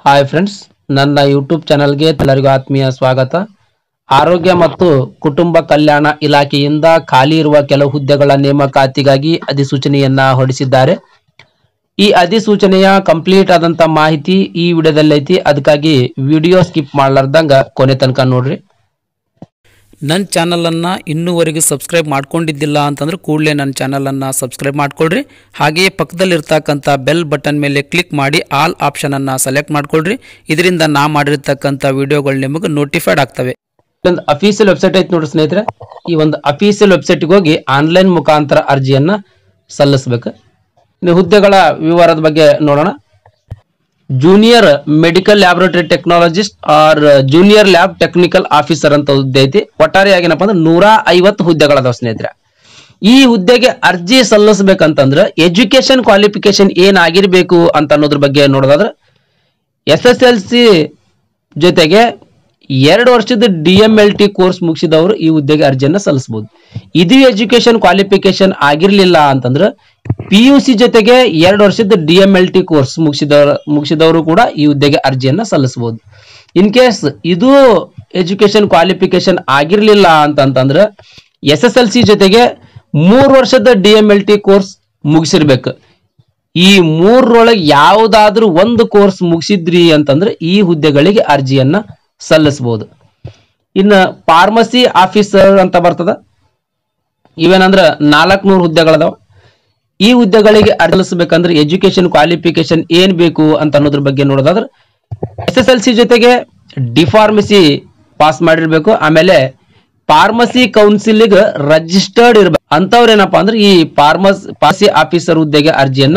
hi friends ನನ್ನ YouTube ಚಾನಲ್ಗೆ ಎಲ್ಲರಿಗೂ ಆತ್ಮೀಯ ಸ್ವಾಗತ ಆರೋಗ್ಯ ಮತ್ತು ಕುಟುಂಬ ಕಲ್ಯಾಣ ಇಲಾಖೆಯಿಂದ ಖಾಲಿ ಇರುವ ಕೆಲವು ಹುದ್ದೆಗಳ ನೇಮಕಾತಿಗಾಗಿ ಅಧಿಸೂಚನೆಯನ್ನ ಹೊರಡಿಸಿದ್ದಾರೆ ಈ ಅಧಿಸೂಚನೆಯ ಕಂಪ್ಲೀಟ್ ಆದಂತ ಮಾಹಿತಿ ಈ ವಿಡಿಯೋದಲ್ಲಿ ಐತಿ ಅದಕ್ಕಾಗಿ ವಿಡಿಯೋ ಸ್ಕಿಪ್ ಮಾಡ್ಲಾರ್ದಂಗ ಕೊನೆ ತನಕ ನೋಡ್ರಿ ನನ್ನ ಚಾನಲನ್ನು ಇನ್ನೂವರೆಗೂ ಸಬ್ಸ್ಕ್ರೈಬ್ ಮಾಡ್ಕೊಂಡಿದ್ದಿಲ್ಲ ಅಂತಂದ್ರೆ ಕೂಡಲೇ ನನ್ನ ಚಾನಲನ್ನು ಸಬ್ಸ್ಕ್ರೈಬ್ ಮಾಡ್ಕೊಳ್ರಿ ಹಾಗೆಯೇ ಪಕ್ಕದಲ್ಲಿರ್ತಕ್ಕಂಥ ಬೆಲ್ ಬಟನ್ ಮೇಲೆ ಕ್ಲಿಕ್ ಮಾಡಿ ಆಲ್ ಆಪ್ಷನನ್ನು ಸೆಲೆಕ್ಟ್ ಮಾಡ್ಕೊಳ್ರಿ ಇದರಿಂದ ನಾ ಮಾಡಿರ್ತಕ್ಕಂಥ ವಿಡಿಯೋಗಳು ನಿಮಗೆ ನೋಟಿಫೈಡ್ ಆಗ್ತವೆ ಒಂದು ಅಫೀಷಿಯಲ್ ವೆಬ್ಸೈಟ್ ಐತಿ ನೋಡ್ರಿ ಸ್ನೇಹಿತರೆ ಈ ಒಂದು ಅಫೀಷಿಯಲ್ ವೆಬ್ಸೈಟ್ಗೆ ಹೋಗಿ ಆನ್ಲೈನ್ ಮುಖಾಂತರ ಅರ್ಜಿಯನ್ನ ಸಲ್ಲಿಸಬೇಕು ಇನ್ನು ಹುದ್ದೆಗಳ ವಿವರದ ಬಗ್ಗೆ ನೋಡೋಣ junior medical laboratory technologist or junior lab technical officer ಅಂತ ಹುದ್ದೆ ಐತಿ ಒಟ್ಟಾರೆಯಾಗಿ ಏನಪ್ಪಾ ಅಂದ್ರೆ ನೂರ ಐವತ್ತು ಹುದ್ದೆಗಳದಾವ ಸ್ನೇಹಿತರೆ ಈ ಹುದ್ದೆಗೆ ಅರ್ಜಿ ಸಲ್ಲಿಸಬೇಕಂತಂದ್ರೆ ಎಜುಕೇಶನ್ ಕ್ವಾಲಿಫಿಕೇಶನ್ ಏನಾಗಿರ್ಬೇಕು ಅಂತ ಅನ್ನೋದ್ರ ಬಗ್ಗೆ ನೋಡೋದಾದ್ರೆ ಎಸ್ ಎಸ್ ಎಲ್ ಸಿ ಜೊತೆಗೆ ಎರಡು ವರ್ಷದ D M L T course ಮುಗಿಸಿದವರು ಈ ಹುದ್ದೆಗೆ ಅರ್ಜಿಯನ್ನ ಸಲ್ಲಿಸಬಹುದು ಇದು ಎಜುಕೇಶನ್ ಕ್ವಾಲಿಫಿಕೇಶನ್ ಆಗಿರ್ಲಿಲ್ಲ ಅಂತಂದ್ರೆ ಪಿ ಯು ಸಿ ಜೊತೆಗೆ ಎರಡು ವರ್ಷದ D M L T course ಮುಗಿಸಿದವರು ಮುಗಿಸಿದವರು ಕೂಡ ಈ ಹುದ್ದೆಗೆ ಅರ್ಜಿಯನ್ನ ಸಲ್ಲಿಸಬಹುದು ಇನ್ ಕೇಸ್ ಇದು ಎಜುಕೇಶನ್ ಕ್ವಾಲಿಫಿಕೇಶನ್ ಆಗಿರ್ಲಿಲ್ಲ ಅಂತಂತಂದ್ರೆ ಎಸ್ ಎಸ್ ಎಲ್ ಸಿ ಜೊತೆಗೆ ಮೂರು ವರ್ಷದ D M L T course ಮುಗಿಸಿರ್ಬೇಕು ಈ ಮೂರರೊಳಗೆ ಯಾವುದಾದ್ರೂ ಒಂದು ಕೋರ್ಸ್ ಮುಗಿಸಿದ್ರಿ ಅಂತಂದ್ರೆ ಈ ಹುದ್ದೆಗಳಿಗೆ ಅರ್ಜಿಯನ್ನ ಸಲ್ಲಿಸಬಹುದು ಇನ್ನು ಫಾರ್ಮಸಿ ಆಫೀಸರ್ ಅಂತ ಬರ್ತದ ಇವೇನಂದ್ರ ನಾಲ್ಕುನೂರು ಹುದ್ದೆಗಳದಾವ ಈ ಹುದ್ದೆಗಳಿಗೆ ಅರ್ಜಿ ಸಲ್ಲಿಸಬೇಕಂದ್ರೆ ಎಜುಕೇಶನ್ ಕ್ವಾಲಿಫಿಕೇಶನ್ ಏನ್ ಬೇಕು ಅಂತ ಅನ್ನೋದ್ರ ಬಗ್ಗೆ ನೋಡೋದಾದ್ರೆ ಎಸ್ ಎಸ್ ಎಲ್ ಸಿ ಜೊತೆಗೆ ಡಿಫಾರ್ಮಸಿ ಪಾಸ್ ಮಾಡಿರ್ಬೇಕು ಆಮೇಲೆ ಫಾರ್ಮಸಿ ಕೌನ್ಸಿಲ್ಗೆ ರಿಜಿಸ್ಟರ್ಡ್ ಇರ್ಬೇಕು ಅಂತವ್ರು ಏನಪ್ಪಾ ಅಂದ್ರೆ ಈ ಫಾರ್ಮಸ್ ಫಾರ್ಮಸಿ ಆಫೀಸರ್ ಹುದ್ದೆಗೆ ಅರ್ಜಿಯನ್ನ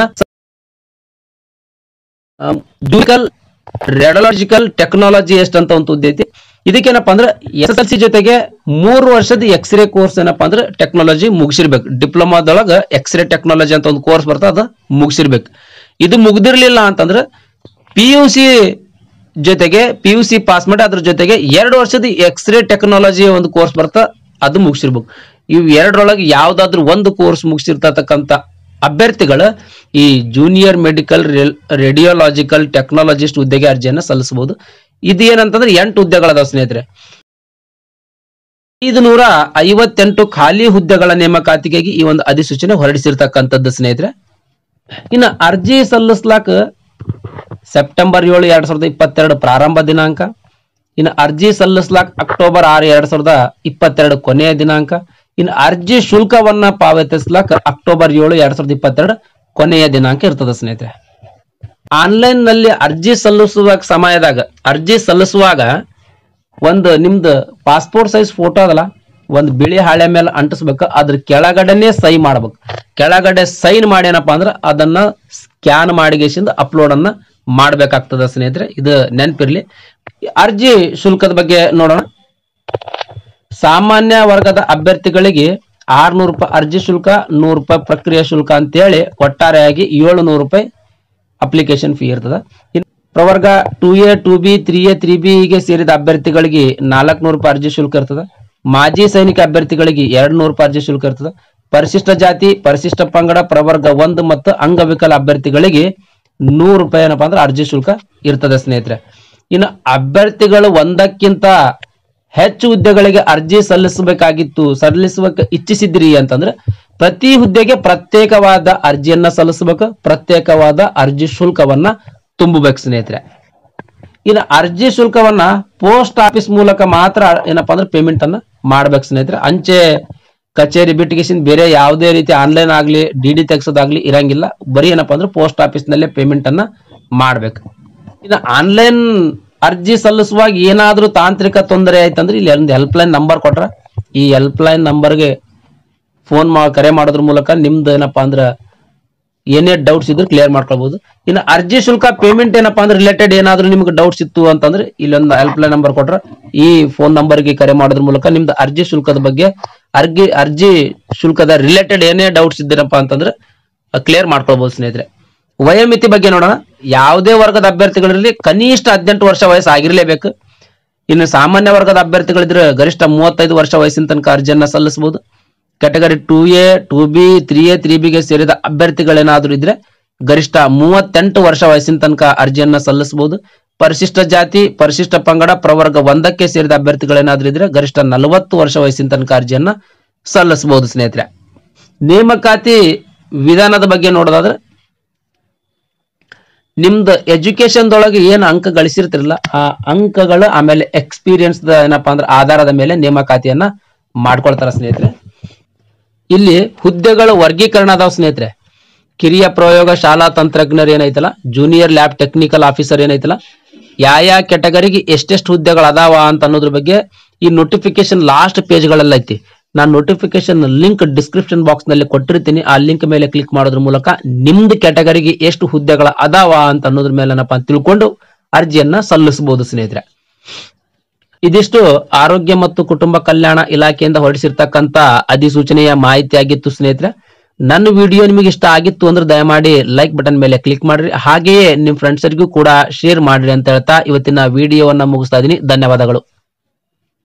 ಜೂನಿಕಲ್ ರೇಡಿಯಾಲಜಿಕಲ್ ಟೆಕ್ನಾಲಜಿಸ್ಟ್ ಅಂತ ಒಂದು ಹುದ್ದೆ ಐತಿ ಇದಕ್ಕೇನಪ್ಪ ಅಂದ್ರೆ ಎಸ್ ಎಸ್ ಎಲ್ ಸಿ ಜೊತೆಗೆ ಮೂರು ವರ್ಷದ ಎಕ್ಸ್ರೇ ಕೋರ್ಸ್ ಏನಪ್ಪಾ ಅಂದ್ರೆ ಟೆಕ್ನಾಲಜಿ ಮುಗಿಸಿರ್ಬೇಕು ಡಿಪ್ಲೊಮಾದೊಳಗ ಎಕ್ಸ್ರೇ ಟೆಕ್ನಾಲಜಿ ಅಂತ ಒಂದು ಕೋರ್ಸ್ ಬರ್ತದೆ ಅದು ಮುಗಿಸಿರ್ಬೇಕು ಇದು ಮುಗ್ದಿರ್ಲಿಲ್ಲ ಅಂತಂದ್ರೆ ಪಿ ಯು ಸಿ ಜೊತೆಗೆ ಪಿ ಯು ಸಿ ಪಾಸ್ ಮಾಡಿ ಅದ್ರ ಜೊತೆಗೆ ಎರಡು ವರ್ಷದ ಎಕ್ಸ್ರೇ ಟೆಕ್ನಾಲಜಿ ಒಂದು ಕೋರ್ಸ್ ಬರ್ತಾ ಅದು ಮುಗಿಸಿರ್ಬೇಕು ಇವು ಎರಡರೊಳಗೆ ಯಾವ್ದಾದ್ರು ಒಂದು ಕೋರ್ಸ್ ಮುಗಿಸಿರ್ತಕ್ಕಂಥ ಅಭ್ಯರ್ಥಿಗಳು ಈ ಜೂನಿಯರ್ ಮೆಡಿಕಲ್ ರೇಡಿಯೋಲಾಜಿಕಲ್ ಟೆಕ್ನಾಲಜಿಸ್ಟ್ ಹುದ್ದೆಗೆ ಅರ್ಜಿಯನ್ನ ಸಲ್ಲಿಸಬಹುದು ಇದು ಏನಂತಂದ್ರೆ ಎಂಟು ಹುದ್ದೆಗಳದಾವ ಸ್ನೇಹಿತರೆ ಐದು ನೂರ ಐವತ್ತೆಂಟು ಖಾಲಿ ಹುದ್ದೆಗಳ ನೇಮಕಾತಿಗಾಗಿ ಈ ಒಂದು ಅಧಿಸೂಚನೆ ಹೊರಡಿಸಿರ್ತಕ್ಕಂಥದ್ದು ಸ್ನೇಹಿತರೆ ಇನ್ನು ಅರ್ಜಿ ಸಲ್ಲಿಸ್ಲಾಕ ಸೆಪ್ಟೆಂಬರ್ ಏಳು ಎರಡ್ ಸಾವಿರದ ಇಪ್ಪತ್ತೆರಡು ಪ್ರಾರಂಭ ದಿನಾಂಕ ಇನ್ನು ಅರ್ಜಿ ಸಲ್ಲಿಸ್ಲಾಕ್ ಅಕ್ಟೋಬರ್ ಆರು ಎರಡ್ ಸಾವಿರದ ಇಪ್ಪತ್ತೆರಡು ಕೊನೆಯ ದಿನಾಂಕ ಇನ್ನು ಅರ್ಜಿ ಶುಲ್ಕವನ್ನ ಪಾವತಿಸ್ಲಾಕ್ ಅಕ್ಟೋಬರ್ ಏಳು ಎರಡ್ ಸಾವಿರದ ಇಪ್ಪತ್ತೆರಡು ಕೊನೆಯ ದಿನಾಂಕ ಇರ್ತದೆ ಸ್ನೇಹಿತರೆ ಆನ್ಲೈನ್ ನಲ್ಲಿ ಅರ್ಜಿ ಸಲ್ಲಿಸುವ ಸಮಯದಾಗ ಅರ್ಜಿ ಸಲ್ಲಿಸುವಾಗ ಒಂದು ನಿಮ್ದು ಪಾಸ್ಪೋರ್ಟ್ ಸೈಜ್ ಫೋಟೋ ಅದಲ್ಲ ಒಂದು ಬಿಳಿ ಹಾಳೆ ಮೇಲೆ ಅಂಟಿಸ್ಬೇಕು ಅದ್ರ ಕೆಳಗಡೆನೆ ಸೈ ಮಾಡ್ಬೇಕು ಕೆಳಗಡೆ ಸೈನ್ ಮಾಡಿ ಏನಪ್ಪಾ ಅಂದ್ರೆ ಅದನ್ನ ಸ್ಕ್ಯಾನ್ ಮಾಡಿಗೆಸಿಂದ ಅಪ್ಲೋಡ್ ಅನ್ನ ಮಾಡ್ಬೇಕಾಗ್ತದ ಸ್ನೇಹಿತರೆ ಇದು ನೆನಪಿರ್ಲಿ ಅರ್ಜಿ ಶುಲ್ಕದ ಬಗ್ಗೆ ನೋಡೋಣ ಸಾಮಾನ್ಯ ವರ್ಗದ ಅಭ್ಯರ್ಥಿಗಳಿಗೆ ಆರ್ನೂರು ರೂಪಾಯಿ ಅರ್ಜಿ ಶುಲ್ಕ ನೂರು ರೂಪಾಯಿ ಪ್ರಕ್ರಿಯೆ ಶುಲ್ಕ ಅಂತೇಳಿ ಒಟ್ಟಾರೆಯಾಗಿ ಏಳು ನೂರು ರೂಪಾಯಿ ಅಪ್ಲಿಕೇಶನ್ ಫೀ ಇರ್ತದ ಇನ್ನು ಪ್ರವರ್ಗ two A two B three A three B ಗೆ ಸೇರಿದ ಅಭ್ಯರ್ಥಿಗಳಿಗೆ ನಾಲ್ಕುನೂರು ರೂಪಾಯಿ ಅರ್ಜಿ ಶುಲ್ಕ ಇರ್ತದ ಮಾಜಿ ಸೈನಿಕ ಅಭ್ಯರ್ಥಿಗಳಿಗೆ ಎರಡ್ ನೂರು ರೂಪಾಯಿ ಅರ್ಜಿ ಶುಲ್ಕ ಇರ್ತದ ಪರಿಶಿಷ್ಟ ಜಾತಿ ಪರಿಶಿಷ್ಟ ಪಂಗಡ ಪ್ರವರ್ಗ ಒಂದು ಮತ್ತು ಅಂಗವಿಕಲ ಅಭ್ಯರ್ಥಿಗಳಿಗೆ ನೂರು ರೂಪಾಯಿ ಏನಪ್ಪಾ ಅಂದ್ರೆ ಅರ್ಜಿ ಶುಲ್ಕ ಇರ್ತದೆ ಸ್ನೇಹಿತರೆ ಇನ್ನು ಅಭ್ಯರ್ಥಿಗಳು ಒಂದಕ್ಕಿಂತ ಹೆಚ್ಚು ಹುದ್ದೆಗಳಿಗೆ ಅರ್ಜಿ ಸಲ್ಲಿಸಬೇಕಾಗಿತ್ತು ಸಲ್ಲಿಸುವ ಇಚ್ಛಿಸಿದ್ರಿ ಅಂತಂದ್ರೆ ಪ್ರತಿ ಹುದ್ದೆಗೆ ಪ್ರತ್ಯೇಕವಾದ ಅರ್ಜಿಯನ್ನ ಸಲ್ಲಿಸಬೇಕು ಪ್ರತ್ಯೇಕವಾದ ಅರ್ಜಿ ಶುಲ್ಕವನ್ನ ತುಂಬಬೇಕು ಸ್ನೇಹಿತರೆ ಇನ್ನು ಅರ್ಜಿ ಶುಲ್ಕವನ್ನ ಪೋಸ್ಟ್ ಆಫೀಸ್ ಮೂಲಕ ಮಾತ್ರ ಏನಪ್ಪಾ ಅಂದ್ರೆ ಪೇಮೆಂಟ್ ಅನ್ನ ಮಾಡ್ಬೇಕು ಸ್ನೇಹಿತರೆ ಅಂಚೆ ಕಚೇರಿ ಬಿಟ್ಟಿಗೆಸಿಂದ ಬೇರೆ ಯಾವುದೇ ರೀತಿ ಆನ್ಲೈನ್ ಆಗ್ಲಿ ಡಿ ಡಿ ತೆಗ್ಸೋದಾಗ್ಲಿ ಇರಂಗಿಲ್ಲ ಬರೀ ಏನಪ್ಪಾ ಅಂದ್ರೆ ಪೋಸ್ಟ್ ಆಫೀಸ್ ನಲ್ಲೇ ಪೇಮೆಂಟ್ ಅನ್ನ ಮಾಡ್ಬೇಕು ಇನ್ನು ಆನ್ಲೈನ್ ಅರ್ಜಿ ಸಲ್ಲಿಸುವಾಗ ಏನಾದ್ರೂ ತಾಂತ್ರಿಕ ತೊಂದರೆ ಆಯ್ತಂದ್ರೆ ಇಲ್ಲಿ ಒಂದು ಹೆಲ್ಪ್ ಲೈನ್ ನಂಬರ್ ಕೊಟ್ರ ಈ ಹೆಲ್ಪ್ ಲೈನ್ ನಂಬರ್ಗೆ ಫೋನ್ ಮಾ ಕರೆ ಮಾಡೋದ್ರ ಮೂಲಕ ನಿಮ್ದು ಏನಪ್ಪಾ ಅಂದ್ರೆ ಏನೇ ಡೌಟ್ಸ್ ಇದ್ರು ಕ್ಲಿಯರ್ ಮಾಡ್ಕೊಳ್ಬಹುದು ಇನ್ನು ಅರ್ಜಿ ಶುಲ್ಕ ಪೇಮೆಂಟ್ ಏನಪ್ಪಾ ಅಂದ್ರೆ ರಿಲೇಟೆಡ್ ಏನಾದ್ರೂ ನಿಮ್ಗೆ ಡೌಟ್ಸ್ ಇತ್ತು ಅಂತಂದ್ರೆ ಇಲ್ಲೊಂದು ಹೆಲ್ಪ್ ಲೈನ್ ನಂಬರ್ ಕೊಟ್ರ ಈ ಫೋನ್ ನಂಬರ್ಗೆ ಕರೆ ಮಾಡೋದ್ರ ಮೂಲಕ ನಿಮ್ದು ಅರ್ಜಿ ಶುಲ್ಕದ ಬಗ್ಗೆ ಅರ್ಜಿ ಅರ್ಜಿ ಶುಲ್ಕದ ರಿಲೇಟೆಡ್ ಏನೇ ಡೌಟ್ಸ್ ಇದ್ದೀರಪ್ಪ ಅಂತಂದ್ರೆ ಕ್ಲಿಯರ್ ಮಾಡ್ಕೊಳ್ಬಹುದು ಸ್ನೇಹಿತರೆ ವಯೋಮಿತಿ ಬಗ್ಗೆ ನೋಡೋಣ ಯಾವುದೇ ವರ್ಗದ ಅಭ್ಯರ್ಥಿಗಳಿರಲಿ ಕನಿಷ್ಠ ಹದಿನೆಂಟು ವರ್ಷ ವಯಸ್ಸು ಆಗಿರಲೇಬೇಕು ಇನ್ನು ಸಾಮಾನ್ಯ ವರ್ಗದ ಅಭ್ಯರ್ಥಿಗಳಿದ್ರೆ ಗರಿಷ್ಠ ಮೂವತ್ತೈದು ವರ್ಷ ವಯಸ್ಸಿನ ತನಕ ಅರ್ಜಿಯನ್ನ ಸಲ್ಲಿಸಬಹುದು category two A two B three A ತ್ರೀ ಬಿಗೆ ಸೇರಿದ ಅಭ್ಯರ್ಥಿಗಳೇನಾದ್ರೂ ಇದ್ರೆ ಗರಿಷ್ಠ ಮೂವತ್ತೆಂಟು ವರ್ಷ ವಯಸ್ಸಿನ ತನಕ ಅರ್ಜಿಯನ್ನ ಸಲ್ಲಿಸಬಹುದು ಪರಿಶಿಷ್ಟ ಜಾತಿ ಪರಿಶಿಷ್ಟ ಪಂಗಡ ಪ್ರವರ್ಗ ಒಂದಕ್ಕೆ ಸೇರಿದ ಅಭ್ಯರ್ಥಿಗಳೇನಾದ್ರೂ ಇದ್ರೆ ಗರಿಷ್ಠ ನಲವತ್ತು ವರ್ಷ ವಯಸ್ಸಿನ ತನಕ ಅರ್ಜಿಯನ್ನ ಸಲ್ಲಿಸಬಹುದು ಸ್ನೇಹಿತರೆ ನೇಮಕಾತಿ ವಿಧಾನದ ಬಗ್ಗೆ ನೋಡೋದಾದ್ರೆ ನಿಮ್ದು ಎಜುಕೇಶನ್ ದೊಳಗೆ ಏನು ಅಂಕ ಗಳಿಸಿರ್ತಿರಲ್ಲ ಆ ಅಂಕಗಳು ಆಮೇಲೆ ಎಕ್ಸ್ಪೀರಿಯನ್ಸ್ ಏನಪ್ಪಾ ಅಂದ್ರೆ ಆಧಾರದ ಮೇಲೆ ನೇಮಕಾತಿಯನ್ನ ಮಾಡ್ಕೊಳ್ತಾರ ಸ್ನೇಹಿತರೆ ಇಲ್ಲಿ ಹುದ್ದೆಗಳ ವರ್ಗೀಕರಣ ಅದಾವ ಸ್ನೇಹಿತರೆ ಕಿರಿಯ ಪ್ರಯೋಗ ಶಾಲಾ ತಂತ್ರಜ್ಞರು ಏನೈತಲ್ಲ ಜೂನಿಯರ್ ಲ್ಯಾಬ್ ಟೆಕ್ನಿಕಲ್ ಆಫೀಸರ್ ಏನೈತಲ್ಲ ಯಾ ಯಾ ಕೆಟಗರಿಗೆ ಎಷ್ಟೆಷ್ಟು ಹುದ್ದೆಗಳು ಅದಾವ ಅಂತ ಅನ್ನೋದ್ರ ಬಗ್ಗೆ ಈ ನೋಟಿಫಿಕೇಶನ್ ಲಾಸ್ಟ್ ಪೇಜ್ಗಳೆಲ್ಲ ಐತಿ ನಾನು ನೋಟಿಫಿಕೇಶನ್ ಲಿಂಕ್ ಡಿಸ್ಕ್ರಿಪ್ಷನ್ ಬಾಕ್ಸ್ ನಲ್ಲಿ ಕೊಟ್ಟಿರ್ತೀನಿ ಆ ಲಿಂಕ್ ಮೇಲೆ ಕ್ಲಿಕ್ ಮಾಡೋದ್ರ ಮೂಲಕ ನಿಮ್ದು ಕೆಟಗರಿಗೆ ಎಷ್ಟು ಹುದ್ದೆಗಳ ಅದಾವ ಅಂತ ಅನ್ನೋದ್ರ ಮೇಲೆ ಏನಪ್ಪಾ ಅಂತ ತಿಳ್ಕೊಂಡು ಅರ್ಜಿಯನ್ನ ಸಲ್ಲಿಸಬಹುದು ಸ್ನೇಹಿತರೆ ಇದಿಷ್ಟು ಆರೋಗ್ಯ ಮತ್ತು ಕುಟುಂಬ ಕಲ್ಯಾಣ ಇಲಾಖೆಯಿಂದ ಹೊರಡಿಸಿರ್ತಕ್ಕಂತ ಅಧಿಸೂಚನೆಯ ಮಾಹಿತಿ ಆಗಿತ್ತು ಸ್ನೇಹಿತರೆ ನನ್ನ ವಿಡಿಯೋ ನಿಮಗೆ ಇಷ್ಟ ಆಗಿತ್ತು ಅಂದ್ರೆ ದಯಮಾಡಿ ಲೈಕ್ ಬಟನ್ ಮೇಲೆ ಕ್ಲಿಕ್ ಮಾಡ್ರಿ ಹಾಗೆಯೇ ನಿಮ್ ಫ್ರೆಂಡ್ಸರಿಗೂ ಕೂಡ ಶೇರ್ ಮಾಡ್ರಿ ಅಂತ ಹೇಳ್ತಾ ಇವತ್ತಿನ ವಿಡಿಯೋವನ್ನ ಮುಗಿಸ್ತಾ ಇದೀನಿ ಧನ್ಯವಾದಗಳು